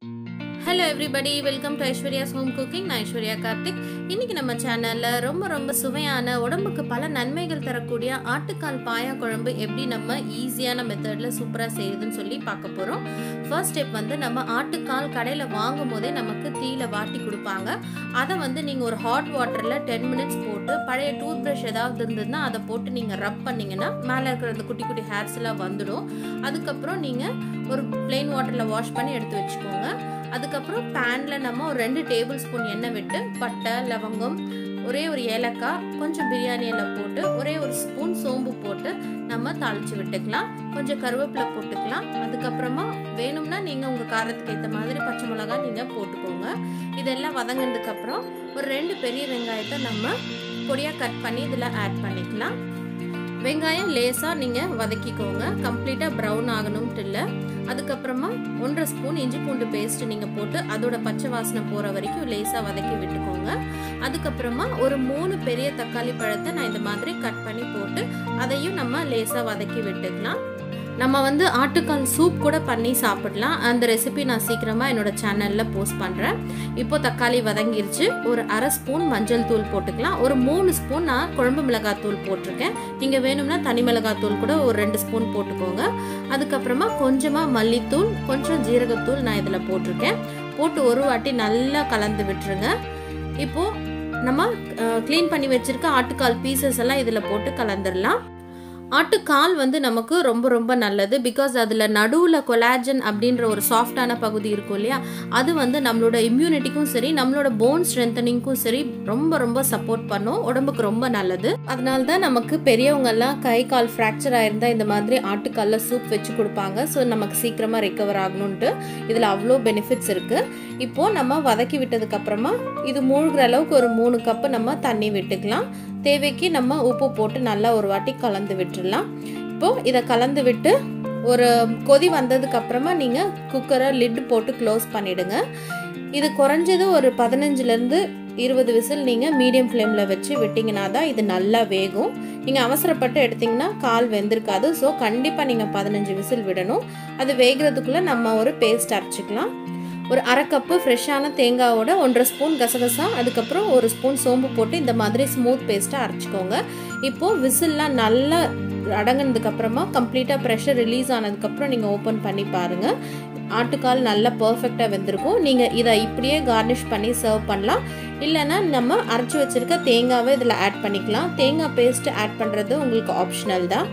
hello everybody welcome to Aishwarya's home cooking நான் ஐஸ்வர்யா கார்த்திக் இன்னைக்கு நம்ம சேனலில் ரொம்ப ரொம்ப சுவையான உடம்புக்கு பல நன்மைகள் தரக்கூடிய ஆட்டுக்கால் பாயா குழம்பு எப்படி நம்ம ஈஸியான மெத்தடில் சூப்பராக செய்யுதுன்னு சொல்லி பார்க்க போகிறோம் ஃபர்ஸ்ட் ஸ்டெப் வந்து நம்ம ஆட்டுக்கால் கடையில் வாங்கும் போதே நமக்கு தீயில வாட்டி கொடுப்பாங்க அதை வந்து நீங்கள் ஒரு ஹாட் வாட்டரில் டென் மினிட்ஸ் போட்டு பழைய டூத் ப்ரஷ் ஏதாவது இருந்ததுன்னா அதை போட்டு நீங்கள் ரப் பண்ணிங்கன்னா மேலே இருக்கிற அந்த குட்டி குட்டி ஹேர்ஸ் எல்லாம் வந்துடும் அதுக்கப்புறம் நீங்கள் ஒரு பிளெயின் வாட்டரில் வாஷ் பண்ணி எடுத்து வச்சுக்கோங்க அதுக்கப்புறம் பேனில் நம்ம ஒரு ரெண்டு டேபிள் ஸ்பூன் எண்ணெய் விட்டு பட்டை லவங்கம் ஒரே ஒரு ஏலக்காய் கொஞ்சம் பிரியாணி இலை போட்டு ஒரே ஒரு ஸ்பூன் சோம்பு போட்டு நம்ம தாளித்து விட்டுக்கலாம் கொஞ்சம் கருவேப்பிலை போட்டுக்கலாம் அதுக்கப்புறமா வேணும்னா நீங்கள் உங்கள் காரத்துக்கு ஏற்ற மாதிரி பச்சை மிளகா நீங்கள் போட்டுக்கோங்க இதெல்லாம் வதங்கினதுக்கப்புறம் ஒரு ரெண்டு பெரிய வெங்காயத்தை நம்ம பொடியாக கட் பண்ணி இதில் ஆட் பண்ணிக்கலாம் வெங்காயம் லேசாக நீங்கள் வதக்கிக்கோங்க கம்ப்ளீட்டாக ப்ரௌன் ஆகணும்ட்டு இல்லை அதுக்கப்புறமா ஒன்றரை ஸ்பூன் இஞ்சி பூண்டு பேஸ்ட் நீங்கள் போட்டு அதோட பச்சை வாசனை போகிற வரைக்கும் லேசாக வதக்கி விட்டுக்கோங்க அதுக்கப்புறமா ஒரு மூணு பெரிய தக்காளி பழத்தை நான் இந்த மாதிரி கட் பண்ணி போட்டு அதையும் நம்ம லேசாக வதக்கி விட்டுக்கலாம் நம்ம வந்து ஆட்டுக்கால் சூப் கூட பண்ணி சாப்பிடலாம் அந்த ரெசிபி நான் சீக்கிரமாக என்னோட சேனலில் போஸ்ட் பண்ணுறேன் இப்போ தக்காளி வதங்கிருச்சு ஒரு அரை ஸ்பூன் மஞ்சள் தூள் போட்டுக்கலாம் ஒரு மூணு ஸ்பூன் நான் குழம்பு மிளகாய் தூள் போட்டிருக்கேன் நீங்கள் வேணும்னா தனி மிளகாய் தூள் கூட ஒரு ரெண்டு ஸ்பூன் போட்டுக்கோங்க அதுக்கப்புறமா கொஞ்சமாக மல்லித்தூள் கொஞ்சம் ஜீரகத்தூள் நான் இதில் போட்டிருக்கேன் போட்டு ஒரு வாட்டி நல்லா கலந்து விட்டுருங்க இப்போது நம்ம க்ளீன் பண்ணி வச்சுருக்க ஆட்டுக்கால் பீசஸ் எல்லாம் இதில் போட்டு கலந்துடலாம் ஆட்டுக்கால் வந்து நமக்கு ரொம்ப ரொம்ப நல்லது பிகாஸ் அதில் நடுவில் கொலாஜன் அப்படின்ற ஒரு சாஃப்டான பகுதி இருக்கும் இல்லையா அது வந்து நம்மளோட இம்யூனிட்டிக்கும் சரி நம்மளோட போன் ஸ்ட்ரென்தனிங்க்கும் சரி ரொம்ப ரொம்ப சப்போர்ட் பண்ணும் உடம்புக்கு ரொம்ப நல்லது அதனால தான் நமக்கு பெரியவங்கெல்லாம் கை கால் ஃப்ராக்சர் ஆயிருந்தா இந்த மாதிரி ஆட்டுக்காலில் சூப் வச்சு கொடுப்பாங்க ஸோ நமக்கு சீக்கிரமாக ரெக்கவர் ஆகணும்ன்ட்டு இதில் அவ்வளோ பெனிஃபிட்ஸ் இருக்குது இப்போது நம்ம வதக்கி விட்டதுக்கப்புறமா இது மூழ்கிற அளவுக்கு ஒரு மூணு கப்பு நம்ம தண்ணி விட்டுக்கலாம் தேவைக்கு நம்ம உப்பு போட்டு நல்லா ஒரு வாட்டி கலந்து விட்டுடலாம் இப்போது இதை கலந்து விட்டு ஒரு கொதி வந்ததுக்கு அப்புறமா நீங்கள் குக்கரை லிட் போட்டு க்ளோஸ் பண்ணிடுங்க இது குறைஞ்சது ஒரு பதினஞ்சுலேருந்து இருபது விசில் நீங்கள் மீடியம் ஃப்ளேமில் வச்சு விட்டிங்கன்னா தான் இது நல்லா வேகும் நீங்கள் அவசரப்பட்டு எடுத்திங்கன்னா கால் வெந்திருக்காது ஸோ கண்டிப்பாக நீங்கள் பதினஞ்சு விசில் விடணும் அது வேகிறதுக்குள்ளே நம்ம ஒரு பேஸ்ட் அரைச்சிக்கலாம் ஒரு அரை கப்பு ஃப்ரெஷ்ஷான தேங்காவோட ஒன்றரை ஸ்பூன் கசகசா அதுக்கப்புறம் ஒரு ஸ்பூன் சோம்பு போட்டு இந்த மாதிரி ஸ்மூத் பேஸ்ட்டாக அரைச்சிக்கோங்க இப்போது விசில்லாம் நல்லா அடங்கினதுக்கப்புறமா கம்ப்ளீட்டாக ப்ரெஷர் ரிலீஸ் ஆனதுக்கப்புறம் நீங்கள் ஓப்பன் பண்ணி பாருங்கள் ஆட்டுக்கால் நல்லா பர்ஃபெக்டாக வெந்திருக்கும் நீங்கள் இதை இப்படியே கார்னிஷ் பண்ணி சர்வ் பண்ணலாம் இல்லைன்னா நம்ம அரைச்சி வச்சுருக்க தேங்காவை இதில் ஆட் பண்ணிக்கலாம் தேங்காய் பேஸ்ட் ஆட் பண்ணுறது உங்களுக்கு ஆப்ஷனல் தான்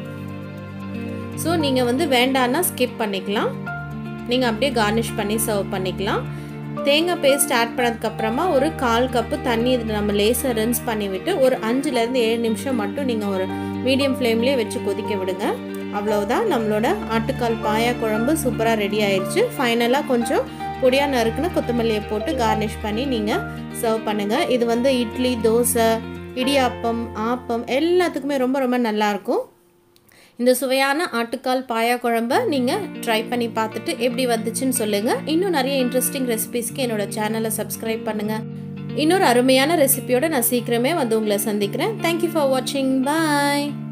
ஸோ நீங்கள் வந்து வேண்டான்னா ஸ்கிப் பண்ணிக்கலாம் நீங்கள் அப்படியே கார்னிஷ் பண்ணி சர்வ் பண்ணிக்கலாம் தேங்காய் பேஸ்ட் ஆட் பண்ணதுக்கப்புறமா ஒரு கால் கப்பு தண்ணி இதில் நம்ம லேசாக ரின்ஸ் பண்ணி விட்டு ஒரு அஞ்சுலேருந்து ஏழு நிமிஷம் மட்டும் நீங்கள் ஒரு மீடியம் ஃப்ளேம்லேயே வச்சு கொதிக்க விடுங்க அவ்வளோதான் நம்மளோட ஆட்டுக்கால் பாயா குழம்பு சூப்பராக ரெடி ஆயிடுச்சு ஃபைனலாக கொஞ்சம் பொடியாக நறுக்குன்னு கொத்தமல்லியை போட்டு கார்னிஷ் பண்ணி நீங்கள் சர்வ் பண்ணுங்கள் இது வந்து இட்லி தோசை இடியாப்பம் ஆப்பம் எல்லாத்துக்குமே ரொம்ப ரொம்ப நல்லாயிருக்கும் இந்த சுவையான ஆட்டுக்கால் பாயா குழம்ப நீங்கள் ட்ரை பண்ணி பார்த்துட்டு எப்படி வந்துச்சுன்னு சொல்லுங்கள் இன்னும் நிறைய இன்ட்ரெஸ்டிங் ரெசிபிஸ்க்கு என்னோட சேனலை சப்ஸ்கிரைப் பண்ணுங்கள் இன்னொரு அருமையான ரெசிபியோட நான் சீக்கிரமே வந்து உங்களை சந்திக்கிறேன் தேங்க்யூ ஃபார் வாட்சிங் பாய்